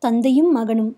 தந்தையும் மகனும்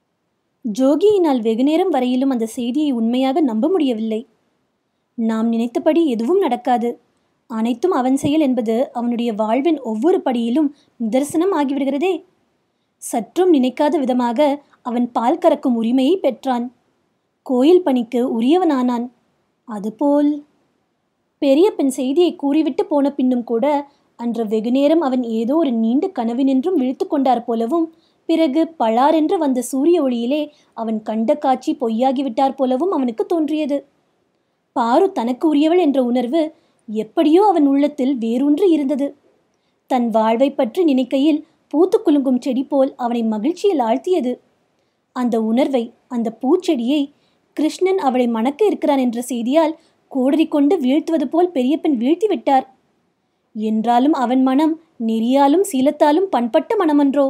ஜோகியினால் வெகுநேரம் வரையிலும் அந்த செய்தியை உண்மையாக நம்ப முடியவில்லை நாம் நினைத்தபடி எதுவும் நடக்காது அனைத்தும் அவன் செயல் என்பது அவனுடைய வாழ்வின் ஒவ்வொரு படியிலும் நிதர்சனம் ஆகிவிடுகிறதே சற்றும் நினைக்காத விதமாக அவன் பால் கறக்கும் உரிமையை பெற்றான் கோயில் பணிக்கு உரியவனானான் அதுபோல் பெரிய பெண் செய்தியை கூறிவிட்டு போன பின்னும் கூட அன்று வெகுநேரம் அவன் ஏதோ ஒரு நீண்ட கனவினின்றும் விழித்து கொண்டார் போலவும் பிறகு பளாரென்று வந்த சூரிய ஒளியிலே அவன் கண்ட காட்சி பொய்யாகிவிட்டார் போலவும் அவனுக்கு தோன்றியது பாரு தனக்கு உரியவள் என்ற உணர்வு எப்படியோ அவன் உள்ளத்தில் வேரூன்றி இருந்தது தன் வாழ்வை பற்றி நினைக்கையில் பூத்து குலுங்கும் செடி போல் அவனை மகிழ்ச்சியில் ஆழ்த்தியது அந்த உணர்வை அந்த பூச்செடியை கிருஷ்ணன் அவளை மணக்க இருக்கிறான் என்ற செய்தியால் கோடரிக்கொண்டு வீழ்த்துவது போல் பெரியப்பன் வீழ்த்தி விட்டார் என்றாலும் அவன் மனம் நெறியாலும் சீலத்தாலும் பண்பட்ட மனமன்றோ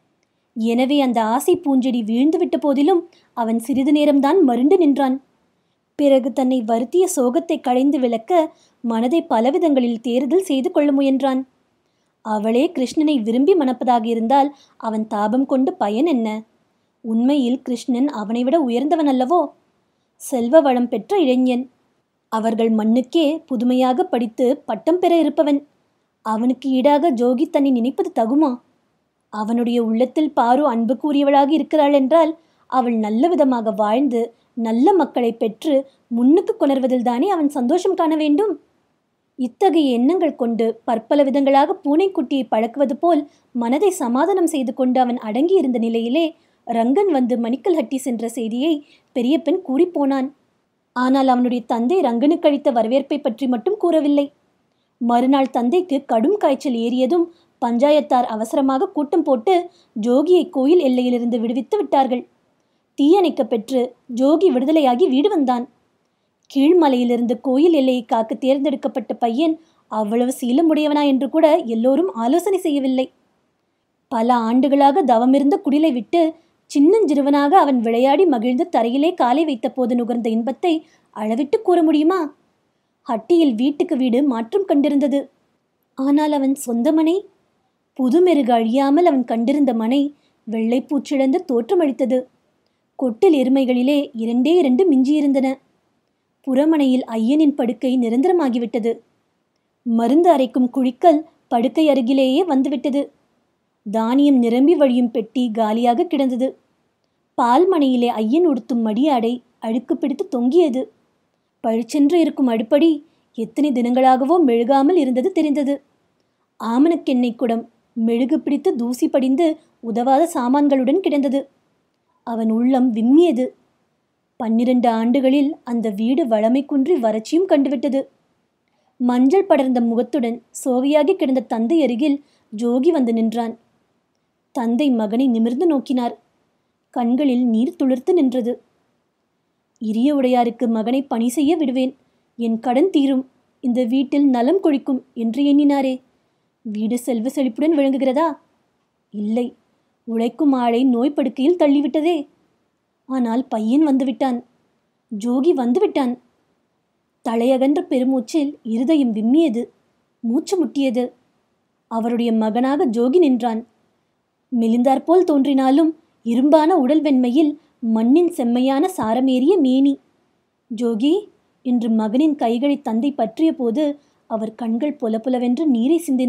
எனவே அந்த ஆசை பூஞ்செடி வீழ்ந்து விட்ட போதிலும் அவன் சிறிது நேரம்தான் மருண்டு நின்றான் பிறகு தன்னை வருத்திய சோகத்தை களைந்து விளக்க மனதை பலவிதங்களில் தேர்தல் செய்து கொள்ள முயன்றான் அவளே கிருஷ்ணனை விரும்பி மணப்பதாக இருந்தால் அவன் தாபம் கொண்டு பயன் என்ன உண்மையில் கிருஷ்ணன் அவனை விட உயர்ந்தவன் அல்லவோ செல்வ வளம் பெற்ற இளைஞன் அவர்கள் மண்ணுக்கே புதுமையாக படித்து பட்டம் பெற இருப்பவன் அவனுக்கு ஈடாக ஜோகி தன்னை நினைப்பது தகுமா அவனுடைய உள்ளத்தில் பாரு அன்பு கூறியவளாக இருக்கிறாள் என்றால் அவள் நல்ல விதமாக வாழ்ந்து நல்ல மக்களை பெற்று முன்னுக்கு கொணர்வதில்தானே அவன் சந்தோஷம் காண வேண்டும் இத்தகைய எண்ணங்கள் கொண்டு பற்பல விதங்களாக பூனைக்குட்டியை பழக்குவது போல் மனதை சமாதானம் செய்து கொண்டு அவன் அடங்கியிருந்த நிலையிலே ரங்கன் வந்து மணிக்கல் ஹட்டி சென்ற செய்தியை பெரியப்பன் கூறிப்போனான் ஆனால் அவனுடைய தந்தை ரங்கனுக்கு அளித்த வரவேற்பை பற்றி மட்டும் கூறவில்லை மறுநாள் தந்தைக்கு கடும் காய்ச்சல் ஏறியதும் பஞ்சாயத்தார் அவசரமாக கூட்டம் போட்டு ஜோகியை கோயில் எல்லையிலிருந்து விடுவித்து விட்டார்கள் தீயணைக்க பெற்று ஜோகி விடுதலையாகி வீடு வந்தான் கீழ்மலையிலிருந்து கோயில் எல்லையை காக்க தேர்ந்தெடுக்கப்பட்ட பையன் அவ்வளவு சீலமுடையவனா என்று கூட எல்லோரும் ஆலோசனை செய்யவில்லை பல ஆண்டுகளாக தவமிருந்த குடிலை விட்டு சின்னஞ்சிறுவனாக அவன் விளையாடி மகிழ்ந்து தரையிலே காலை வைத்த போது நுகர்ந்த இன்பத்தை அளவிட்டு கூற முடியுமா ஹட்டியில் வீட்டுக்கு வீடு மாற்றம் கண்டிருந்தது ஆனால் அவன் சொந்த மனை புதுமெருகு அழியாமல் அவன் கண்டிருந்த மனை வெள்ளைப்பூச்சிழந்து தோற்றமளித்தது கொட்டில் எருமைகளிலே இரண்டே இரண்டு மிஞ்சியிருந்தன புறமனையில் ஐயனின் படுக்கை நிரந்தரமாகிவிட்டது மருந்து அரைக்கும் குழிக்கல் படுக்கை அருகிலேயே வந்துவிட்டது தானியம் நிரம்பி வழியும் பெட்டி காலியாக கிடந்தது பால்மனையிலே ஐயன் உடுத்தும் மடியாடை அழுக்கு பிடித்து தொங்கியது பழிச்சென்று இருக்கும் அடுப்படி எத்தனை தினங்களாகவோ மெழுகாமல் இருந்தது தெரிந்தது ஆமணக்கெண்ணெய் குடம் மெழுகு பிடித்து தூசி படிந்து உதவாத சாமான்களுடன் கிடந்தது அவன் உள்ளம் விம்மியது பன்னிரண்டு ஆண்டுகளில் அந்த வீடு வளமை குன்றி வறட்சியும் கண்டுவிட்டது மஞ்சள் படர்ந்த முகத்துடன் சோவையாகி கிடந்த தந்தை அருகில் ஜோகி வந்து நின்றான் தந்தை மகனை நிமிர்ந்து நோக்கினார் கண்களில் நீர் துளிர்த்து நின்றது இரிய உடையாருக்கு மகனை பணி செய்ய விடுவேன் என் கடன் தீரும் இந்த வீட்டில் நலம் கொழிக்கும் என்று எண்ணினாரே வீடு செல்வ செழிப்புடன் விளங்குகிறதா இல்லை உழைக்கும் ஆளை நோய் படுக்கையில் தள்ளிவிட்டதே ஆனால் பையன் வந்துவிட்டான் ஜோகி வந்துவிட்டான் தலையகன்ற பெருமூச்சில் இருதயம் விம்மியது மூச்சு முட்டியது அவருடைய மகனாக ஜோகி நின்றான் மெலிந்தாற்போல் தோன்றினாலும் இரும்பான உடல் வெண்மையில் மண்ணின் செம்மையான சாரமேறிய மேனி ஜோகி என்று மகனின் கைகளை தந்தை பற்றிய போது அவர் கண்கள் பொலபொலவென்று நீரை சிந்தின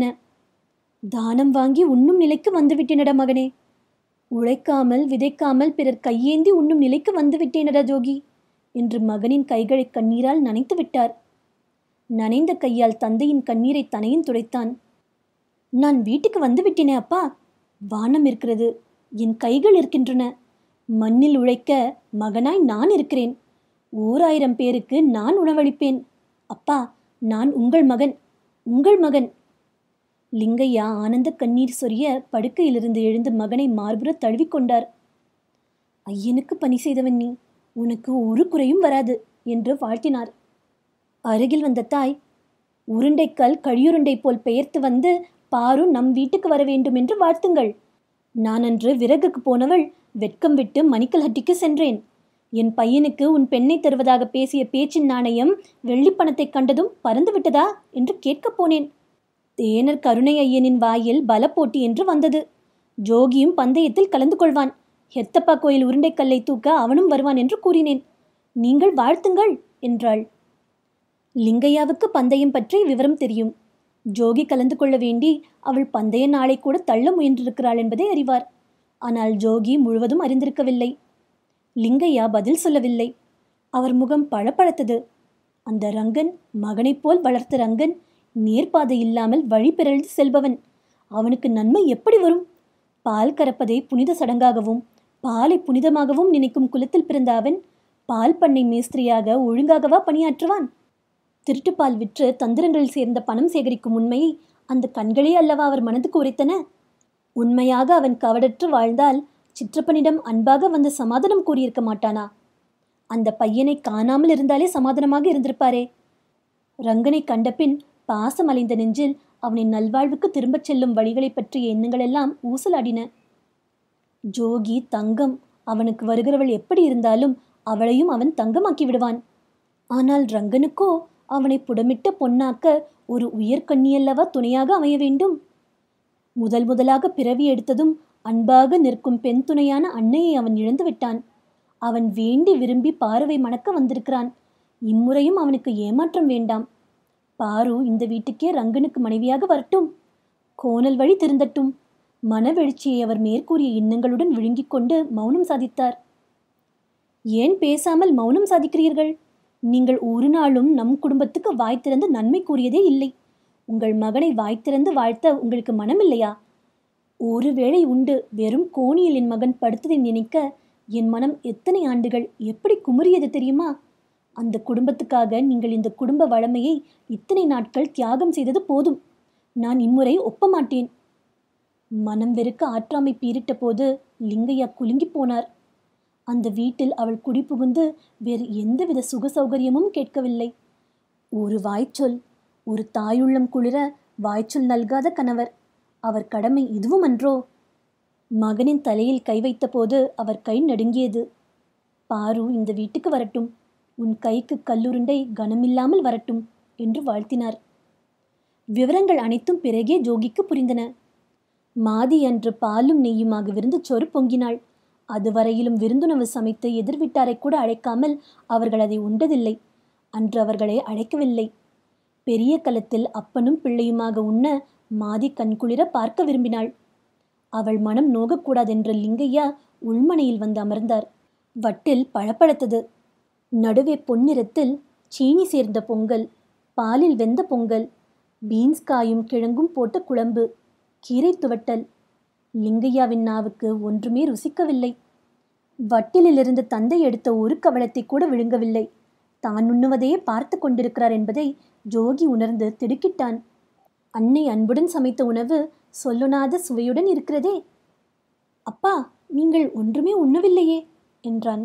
தானம் வாங்கி உண்ணும் நிலைக்கு வந்துவிட்டேனடா மகனே உழைக்காமல் விதைக்காமல் பிறர் கையேந்தி உண்ணும் நிலைக்கு வந்துவிட்டேனடா ஜோகி என்று மகனின் கைகளை கண்ணீரால் நனைத்து விட்டார் நனைந்த கையால் தந்தையின் கண்ணீரை தனையும் துடைத்தான் நான் வீட்டுக்கு வந்து விட்டேனே அப்பா வானம் இருக்கிறது என் கைகள் இருக்கின்றன மண்ணில் உழைக்க மகனாய் நான் இருக்கிறேன் ஓர் ஆயிரம் பேருக்கு நான் உணவளிப்பேன் அப்பா நான் உங்கள் மகன் உங்கள் மகன் லிங்கையா ஆனந்த கண்ணீர் சொரிய படுக்கையிலிருந்து எழுந்து மகனை மார்புற தழுவிக்கொண்டார் ஐயனுக்கு பணி செய்தவன் நீ உனக்கு ஒரு குறையும் வராது என்று வாழ்த்தினார் அருகில் வந்த தாய் உருண்டைக்கல் கழியுருண்டை போல் பெயர்த்து வந்து பாரு நம் வீட்டுக்கு வர வேண்டும் என்று வாழ்த்துங்கள் நான் அன்று விறகுக்கு போனவள் வெட்கம் விட்டு மணிக்கல் ஹட்டிக்கு சென்றேன் என் பையனுக்கு உன் பெண்ணை தருவதாக பேசிய பேச்சின் நாணயம் வெள்ளிப்பணத்தை கண்டதும் பறந்து விட்டதா என்று கேட்கப் போனேன் தேனர் கருணை ஐயனின் வாயில் பலப்போட்டி என்று வந்தது ஜோகியும் பந்தயத்தில் கலந்து கொள்வான் ஹெத்தப்பா கோயில் உருண்டைக்கல்லை தூக்க அவனும் வருவான் என்று கூறினேன் நீங்கள் வாழ்த்துங்கள் என்றாள் லிங்கையாவுக்கு பந்தயம் பற்றி விவரம் தெரியும் ஜோகி கலந்து கொள்ள வேண்டி அவள் பந்தய நாளை கூட தள்ள முயன்றிருக்கிறாள் என்பதை அறிவார் ஆனால் ஜோகி முழுவதும் அறிந்திருக்கவில்லை லிங்கையா பதில் சொல்லவில்லை அவர் முகம் பழப்பழத்தது அந்த ரங்கன் மகனைப் போல் வளர்த்த ரங்கன் நேர்பாதை இல்லாமல் வழி பிறழ்ந்து செல்பவன் அவனுக்கு நன்மை எப்படி வரும் பால் கறப்பதை புனித சடங்காகவும் பாலை புனிதமாகவும் நினைக்கும் குலத்தில் பிறந்த அவன் பால் பண்ணை மேஸ்திரியாக ஒழுங்காகவா பணியாற்றுவான் திருட்டுப்பால் விற்று தந்திரங்களில் சேர்ந்த பணம் சேகரிக்கும் உண்மையை அந்த கண்களே அல்லவா அவர் மனதுக்கு உரைத்தன உண்மையாக அவன் கவடற்று வாழ்ந்தால் சிற்றப்பனிடம் அன்பாக வந்து சமாதானம் கூறியிருக்க மாட்டானா அந்த பையனை காணாமல் இருந்தாலே சமாதானமாக இருந்திருப்பாரே ரங்கனை கண்டபின் பாசம் அலைந்த நெஞ்சில் அவனின் நல்வாழ்வுக்கு திரும்பச் செல்லும் வழிகளைப் பற்றிய எண்ணங்களெல்லாம் ஊசலாடின ஜோகி தங்கம் அவனுக்கு வருகிறவள் எப்படி இருந்தாலும் அவளையும் அவன் தங்கமாக்கி விடுவான் ஆனால் ரங்கனுக்கோ அவனை புடமிட்ட பொன்னாக்க ஒரு உயர்கண்ணியல்லவா துணையாக அமைய வேண்டும் முதல் முதலாக பிறவி எடுத்ததும் அன்பாக நிற்கும் பெண் துணையான அன்னையை அவன் இழந்து விட்டான் அவன் வேண்டி விரும்பி பாருவை மணக்க வந்திருக்கிறான் இம்முறையும் அவனுக்கு ஏமாற்றம் வேண்டாம் பாரு இந்த வீட்டுக்கே ரங்கனுக்கு மனைவியாக வரட்டும் கோணல் வழி திருந்தட்டும் மனவெழுச்சியை அவர் மேற்கூறிய எண்ணங்களுடன் விழுங்கிக் கொண்டு மௌனம் சாதித்தார் ஏன் பேசாமல் மௌனம் சாதிக்கிறீர்கள் நீங்கள் ஒரு நாளும் நம் குடும்பத்துக்கு வாய் திறந்து நன்மை கூறியதே இல்லை உங்கள் மகனை வாய் திறந்து வாழ்த்த உங்களுக்கு மனமில்லையா ஒருவேளை உண்டு வெறும் கோணியில் என் மகன் படுத்ததை நினைக்க என் மனம் எத்தனை ஆண்டுகள் எப்படி குமுறியது தெரியுமா அந்த குடும்பத்துக்காக நீங்கள் இந்த குடும்ப வளமையை இத்தனை நாட்கள் தியாகம் செய்தது போதும் நான் இம்முறை ஒப்ப மாட்டேன் மனம் வெறுக்க ஆற்றாமை பீரிட்ட போது லிங்கையா குலுங்கி போனார் அந்த வீட்டில் அவள் குடி புகுந்து வேறு எந்தவித சுக சௌகரியமும் கேட்கவில்லை ஒரு வாய்ச்சொல் ஒரு தாயுள்ளம் குளிர வாய்ச்சொல் நல்காத கணவர் அவர் கடமை இதுவும் அன்றோ மகனின் தலையில் கை வைத்தபோது அவர் கை நடுங்கியது பாரு இந்த வீட்டுக்கு வரட்டும் உன் கைக்கு கல்லுருண்டை கனமில்லாமல் வரட்டும் என்று வாழ்த்தினார் விவரங்கள் அனைத்தும் பிறகே ஜோகிக்கு புரிந்தன மாதி அன்று பாலும் நெய்யுமாக விருந்து சொறு பொங்கினாள் அதுவரையிலும் விருந்துணவு சமைத்து எதிர்விட்டாரை கூட அழைக்காமல் அவர்கள் அதை உண்டதில்லை அன்று அவர்களை அழைக்கவில்லை பெரிய கலத்தில் அப்பனும் பிள்ளையுமாக உண்ண மாதி கண்குளிர பார்க்க விரும்பினாள் அவள் மனம் நோகக்கூடாதென்ற லிங்கையா உள்மனையில் வந்து அமர்ந்தார் வட்டில் பழப்பழத்தது நடுவே பொன்னிறத்தில் சீனி சேர்ந்த பொங்கல் பாலில் வெந்த பொங்கல் பீன்ஸ் காயும் கிழங்கும் போட்ட குழம்பு கீரை துவட்டல் லிங்கையாவின் நாவுக்கு ஒன்றுமே ருசிக்கவில்லை வட்டிலிலிருந்து தந்தை எடுத்த ஒரு கவளத்தை கூட விழுங்கவில்லை தான் உண்ணுவதையே பார்த்து கொண்டிருக்கிறார் என்பதை ஜோகி உணர்ந்து திடுக்கிட்டான் அன்னை அன்புடன் சமைத்த உணவு சொல்லுனாத சுவையுடன் இருக்கிறதே அப்பா நீங்கள் ஒன்றுமே உண்ணவில்லையே என்றான்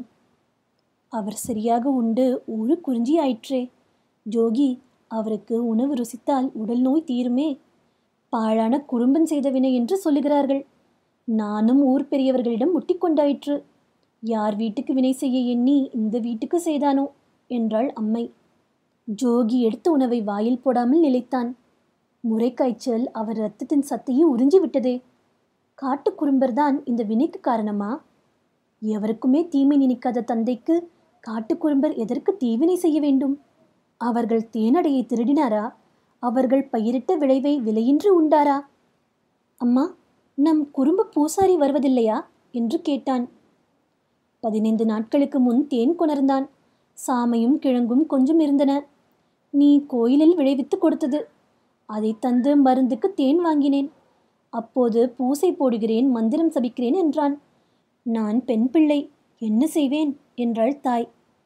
அவர் சரியாக உண்டு ஒரு குறிஞ்சி ஆயிற்றே ஜோகி அவருக்கு உணவு ருசித்தால் உடல் நோய் தீருமே பாழான குறும்பன் செய்த வினை என்று சொல்லுகிறார்கள் நானும் ஊர் பெரியவர்களிடம் முட்டிக்கொண்டாயிற்று யார் வீட்டுக்கு வினை செய்ய எண்ணி இந்த வீட்டுக்கு செய்தானோ என்றாள் அம்மை ஜோகி எடுத்த உணவை வாயில் போடாமல் நிலைத்தான் முறைக்காய்ச்சல் அவர் ரத்தத்தின் சத்தையும் உறிஞ்சி விட்டதே காட்டுக் குறும்பர்தான் இந்த வினைக்கு காரணமா எவருக்குமே தீமை நினைக்காத தந்தைக்கு காட்டுக்குறும்பர் எதற்கு தீவினை செய்ய வேண்டும் அவர்கள் தேனடையை திருடினாரா அவர்கள் பயிரிட்ட விளைவை விலையின்றி உண்டாரா அம்மா நம் குறும்பு பூசாரி வருவதில்லையா என்று கேட்டான் பதினைந்து நாட்களுக்கு முன் தேன் கொணர்ந்தான் சாமையும் கிழங்கும் கொஞ்சம் இருந்தன நீ கோயிலில் விளைவித்து கொடுத்தது அதை தந்து மருந்துக்கு தேன் வாங்கினேன் அப்போது பூசை போடுகிறேன் மந்திரம் சபிக்கிறேன் என்றான் நான் பெண் பிள்ளை என்ன செய்வேன் என்றாள் தாய்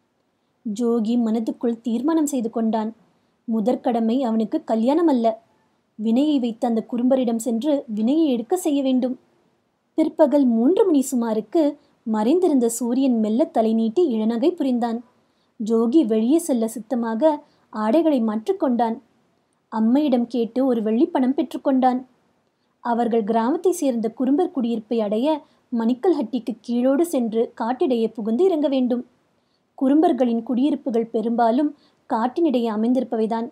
ஜோகி மனதுக்குள் தீர்மானம் செய்து கொண்டான் முதற்கடமை அவனுக்கு கல்யாணம் அல்ல வினையை வைத்த அந்த குறும்பரிடம் சென்று வினையை எடுக்க செய்ய வேண்டும் பிற்பகல் மூன்று மணி சுமாருக்கு மறைந்திருந்த சூரியன் மெல்ல தலை நீட்டி இளநகை புரிந்தான் ஜோகி வெளியே செல்ல சித்தமாக ஆடைகளை மாற்றிக்கொண்டான் அம்மையிடம் கேட்டு ஒரு வெள்ளிப்பணம் பெற்றுக்கொண்டான் அவர்கள் கிராமத்தை சேர்ந்த குறும்பர் குடியிருப்பை அடைய மணிக்கல் ஹட்டிக்கு கீழோடு சென்று காட்டிடையே புகுந்து இறங்க வேண்டும் குறும்பர்களின் குடியிருப்புகள் பெரும்பாலும் காட்டினிடையே அமைந்திருப்பவைதான்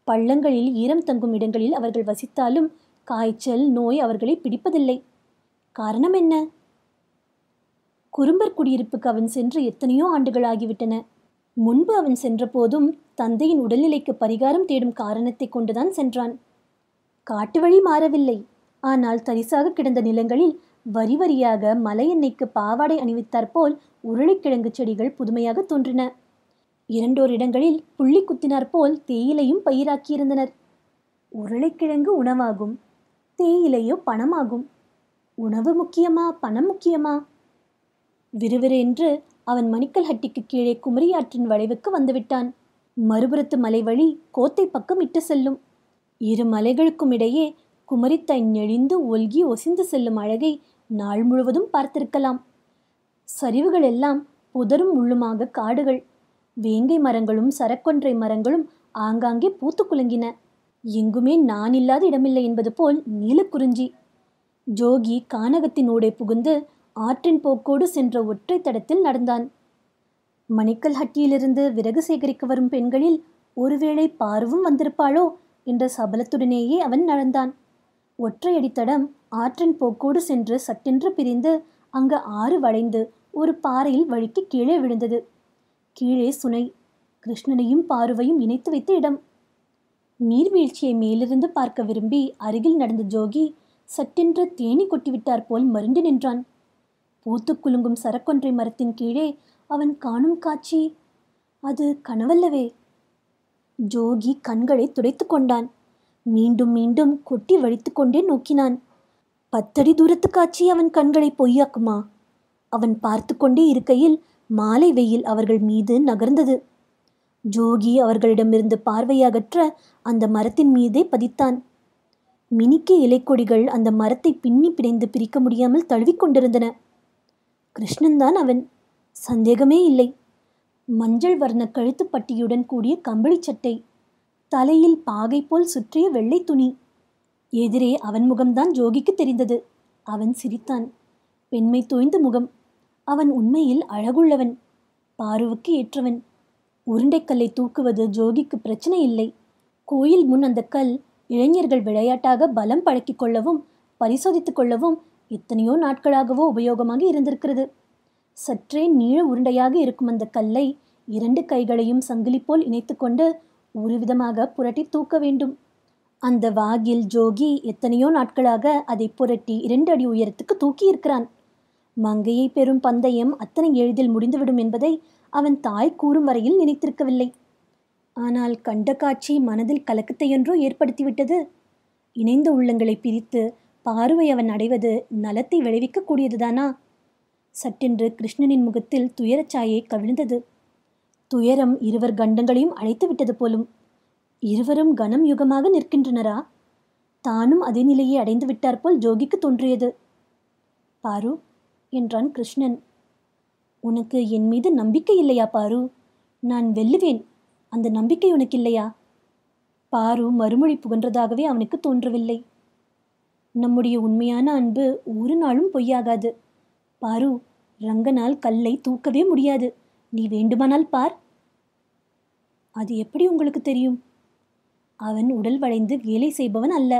பள்ளங்களில் ஈரம் தங்கும் இடங்களில் அவர்கள் வசித்தாலும் காய்ச்சல் நோய் அவர்களை பிடிப்பதில்லை காரணம் என்ன குறும்பர் குடியிருப்புக்கு அவன் சென்று எத்தனையோ ஆண்டுகள் ஆகிவிட்டன முன்பு அவன் சென்றபோதும் தந்தையின் உடல்நிலைக்கு பரிகாரம் தேடும் காரணத்தை கொண்டுதான் சென்றான் காட்டு வழி மாறவில்லை ஆனால் தரிசாக கிடந்த நிலங்களில் வரி வரியாக மலை எண்ணெய்க்கு பாவாடை அணிவித்தாற்போல் உருளைக்கிழங்கு செடிகள் புதுமையாக தோன்றின இரண்டோர் இடங்களில் புள்ளி குத்தினார் போல் தேயிலையும் பயிராக்கியிருந்தனர் உருளைக்கிழங்கு உணவாகும் தேயிலையோ பணமாகும் உணவு முக்கியமா பணம் முக்கியமா விறுவிறு அவன் மணிக்கல் ஹட்டிக்கு கீழே குமரியாற்றின் வளைவுக்கு வந்துவிட்டான் மறுபுறத்து மலை வழி கோத்தை பக்கம் இட்டு செல்லும் இரு மலைகளுக்கும் இடையே குமரித்தை நெளிந்து ஒல்கி ஒசிந்து செல்லும் அழகை நாள் முழுவதும் பார்த்திருக்கலாம் சரிவுகள் எல்லாம் புதரும் முள்ளுமாக காடுகள் வேங்கை மரங்களும் சரக்கொன்றை மரங்களும் ஆங்காங்கே பூத்து குலுங்கின எங்குமே நான் இல்லாத இடமில்லை என்பது போல் நீலக்குறிஞ்சி ஜோகி கானகத்தினூடே புகுந்து ஆற்றின் போக்கோடு சென்ற ஒற்றை தடத்தில் நடந்தான் மணிக்கல் ஹட்டியிலிருந்து விறகு சேகரிக்க வரும் பெண்களில் ஒருவேளை பார்வும் வந்திருப்பாளோ என்ற சபலத்துடனேயே அவன் நடந்தான் ஒற்றையடித்தடம் ஆற்றின் போக்கோடு சென்று சட்டென்று பிரிந்து அங்கு ஆறு வளைந்து ஒரு பாறையில் வழுக்கி கீழே விழுந்தது கீழே சுனை கிருஷ்ணனையும் பாருவையும் இணைத்து வைத்த இடம் நீர்வீழ்ச்சியை மேலிருந்து பார்க்க விரும்பி அருகில் நடந்த ஜோகி சட்டென்று தேனி கொட்டிவிட்டார் போல் மருண்டு நின்றான் பூத்து குலுங்கும் சரக்கொன்றை மரத்தின் கீழே அவன் காணும் காட்சி அது கனவல்லவே ஜோகி கண்களை துடைத்து கொண்டான் மீண்டும் மீண்டும் கொட்டி வழித்து கொண்டே நோக்கினான் பத்தடி தூரத்து காட்சி அவன் கண்களை பொய்யாக்குமா அவன் பார்த்து கொண்டே இருக்கையில் மாலை வெயில் அவர்கள் மீது நகர்ந்தது ஜோகி அவர்களிடமிருந்து பார்வையகற்ற அந்த மரத்தின் மீதே பதித்தான் மினிக்க இலைக்கொடிகள் அந்த மரத்தை பின்னி பிணைந்து பிரிக்க முடியாமல் தழுவிக்கொண்டிருந்தன கிருஷ்ணன்தான் அவன் சந்தேகமே இல்லை மஞ்சள் வர்ண கழுத்துப்பட்டியுடன் கூடிய கம்பளி சட்டை தலையில் பாகை போல் சுற்றிய வெள்ளை துணி எதிரே அவன் முகம்தான் ஜோகிக்கு தெரிந்தது அவன் சிரித்தான் பெண்மை தோய்ந்த முகம் அவன் உண்மையில் அழகுள்ளவன் பாருவுக்கு ஏற்றவன் உருண்டைக்கல்லை தூக்குவது ஜோகிக்கு பிரச்சனை இல்லை கோயில் முன் அந்த கல் இளைஞர்கள் விளையாட்டாக பலம் பழக்கிக் கொள்ளவும் பரிசோதித்துக் கொள்ளவும் எத்தனையோ நாட்களாகவோ உபயோகமாக இருந்திருக்கிறது சற்றே நீள உருண்டையாக இருக்கும் அந்த கல்லை இரண்டு கைகளையும் சங்கிலி போல் இணைத்துக்கொண்டு ஒரு விதமாக புரட்டி தூக்க வேண்டும் அந்த வாகில் ஜோகி எத்தனையோ நாட்களாக அதை புரட்டி இரண்டு அடி உயரத்துக்கு தூக்கி இருக்கிறான் மங்கையை பெறும் பந்தயம் அத்தனை எளிதில் முடிந்துவிடும் என்பதை அவன் தாய் கூறும் வரையில் நினைத்திருக்கவில்லை ஆனால் கண்ட காட்சி மனதில் கலக்கத்தையொன்றோ ஏற்படுத்திவிட்டது இணைந்த உள்ளங்களை பிரித்து பார்வை அவன் அடைவது நலத்தை விளைவிக்கக்கூடியதுதானா சட்டென்று கிருஷ்ணனின் முகத்தில் துயரச்சாயை கவிழ்ந்தது துயரம் இருவர் கண்டங்களையும் அழைத்து விட்டது போலும் இருவரும் கனம் யுகமாக நிற்கின்றனரா தானும் அதே நிலையை அடைந்து விட்டார் போல் ஜோகிக்கு தோன்றியது பாரு என்றான் கிருஷ்ணன் உனக்கு என் மீது நம்பிக்கை இல்லையா பாரு நான் வெல்லுவேன் அந்த நம்பிக்கை உனக்கு இல்லையா பாரு மறுமொழி புகன்றதாகவே அவனுக்கு தோன்றவில்லை நம்முடைய உண்மையான அன்பு ஒரு நாளும் பொய்யாகாது பாரு ரங்கனால் கல்லை தூக்கவே முடியாது நீ வேண்டுமானால் பார் அது எப்படி உங்களுக்கு தெரியும் அவன் உடல் வளைந்து வேலை செய்பவன் அல்ல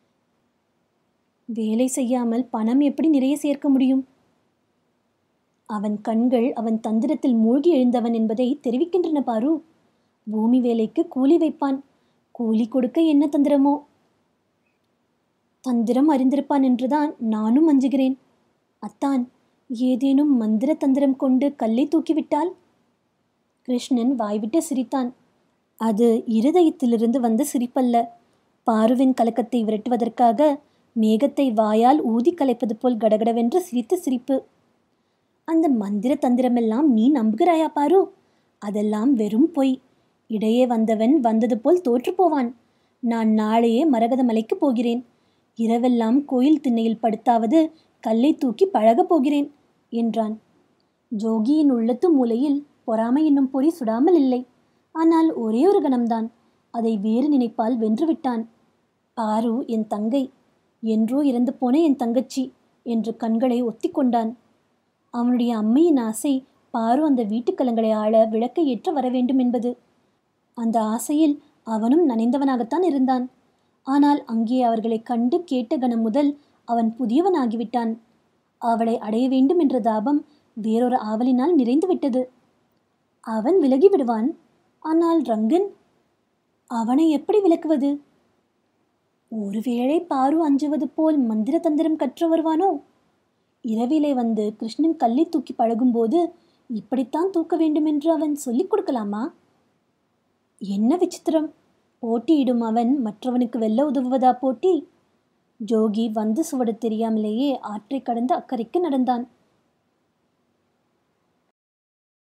வேலை செய்யாமல் பணம் எப்படி நிறைய சேர்க்க முடியும் அவன் கண்கள் அவன் தந்திரத்தில் மூழ்கி எழுந்தவன் என்பதை தெரிவிக்கின்றன பாரு பூமி வேலைக்கு கூலி வைப்பான் கூலி கொடுக்க என்ன தந்திரமோ தந்திரம் அறிந்திருப்பான் என்றுதான் நானும் அஞ்சுகிறேன் அத்தான் ஏதேனும் மந்திர தந்திரம் கொண்டு கல்லை தூக்கிவிட்டால் கிருஷ்ணன் வாய்விட்டு சிரித்தான் அது இருதயத்திலிருந்து வந்த சிரிப்பல்ல பாருவின் கலக்கத்தை விரட்டுவதற்காக மேகத்தை வாயால் ஊதி கலைப்பது போல் கடகடவென்று சிரித்த சிரிப்பு அந்த மந்திர தந்திரமெல்லாம் நீ நம்புகிறாயா பாரு அதெல்லாம் வெறும் பொய் இடையே வந்தவன் வந்தது போல் தோற்று போவான் நான் நாளையே மரகத மலைக்கு போகிறேன் இரவெல்லாம் கோயில் திண்ணையில் படுத்தாவது கல்லை தூக்கி பழகப் போகிறேன் என்றான் ஜோகியின் உள்ளத்து மூலையில் பொறாமை என்னும் பொறி சுடாமல் இல்லை ஆனால் ஒரே ஒரு கணம்தான் அதை வேறு நினைப்பால் வென்றுவிட்டான் பாரு என் தங்கை என்றோ இறந்து போன என் தங்கச்சி என்று கண்களை ஒத்திக்கொண்டான் அவனுடைய அம்மையின் ஆசை பாரு அந்த வீட்டுக்கலங்களை ஆள விளக்கை ஏற்ற வர வேண்டும் என்பது அந்த ஆசையில் அவனும் நனைந்தவனாகத்தான் இருந்தான் ஆனால் அங்கே அவர்களை கண்டு கேட்ட கணம் முதல் அவன் புதியவனாகிவிட்டான் அவளை அடைய வேண்டும் என்ற தாபம் வேறொரு ஆவலினால் நிறைந்துவிட்டது அவன் விலகி விடுவான் ஆனால் ரங்கன் அவனை எப்படி விலக்குவது ஒருவேளை பாரு அஞ்சுவது போல் மந்திர தந்திரம் கற்று வருவானோ இரவிலே வந்து கிருஷ்ணன் கல்லை தூக்கி பழகும்போது இப்படித்தான் தூக்க வேண்டுமென்று அவன் சொல்லிக் கொடுக்கலாமா என்ன விசித்திரம் போட்டியிடும் அவன் மற்றவனுக்கு வெல்ல உதவுவதா போட்டி ஜோகி வந்து சுவடு தெரியாமலேயே ஆற்றை கடந்து அக்கறைக்கு நடந்தான்